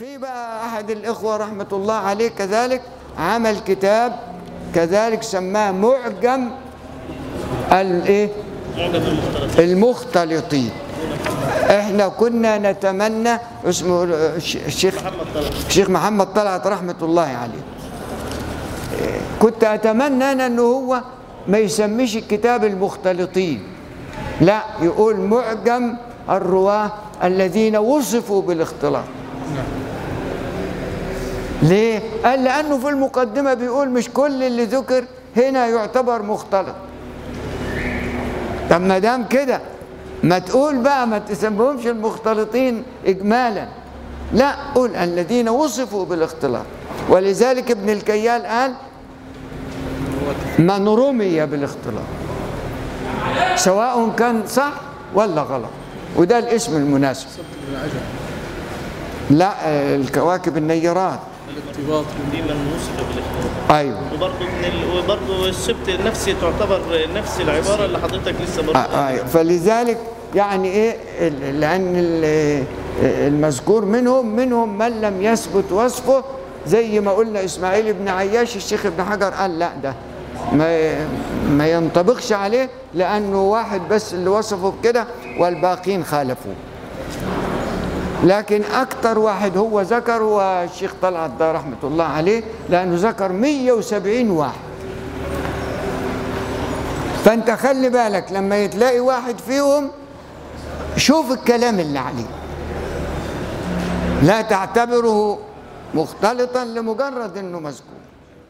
في بقى أحد الإخوة رحمة الله عليه كذلك عمل كتاب كذلك سماه معجم الايه المختلطين احنا كنا نتمنى اسمه الشيخ الشيخ محمد طلعت رحمة الله عليه كنت اتمنى انا انه هو ما يسميش الكتاب المختلطين لا يقول معجم الرواه الذين وصفوا بالاختلاط ليه؟ قال لأنه في المقدمة بيقول مش كل اللي ذكر هنا يعتبر مختلط طب ما دام كده ما تقول بقى ما تسميهمش المختلطين إجمالا لا قول الذين وصفوا بالاختلاط ولذلك ابن الكيال قال من رمي بالاختلاط سواء كان صح ولا غلط وده الاسم المناسب لا الكواكب النيرات الارتباط دي من وصف بالاختلاط ايوه وبرضه من ال... وبرضه السبت نفسي تعتبر نفس العباره اللي حضرتك لسه برضه آه، أيوة. فلذلك يعني ايه ال- لان ال- المذكور منهم منهم من لم يثبت وصفه زي ما قلنا اسماعيل بن عياش الشيخ ابن حجر قال لا ده ما ما ينطبقش عليه لانه واحد بس اللي وصفه بكده والباقين خالفوه لكن اكتر واحد هو ذكر هو الشيخ طلعت ده رحمه الله عليه لانه ذكر 170 واحد فانت خلي بالك لما يتلاقي واحد فيهم شوف الكلام اللي عليه لا تعتبره مختلطا لمجرد انه مذكور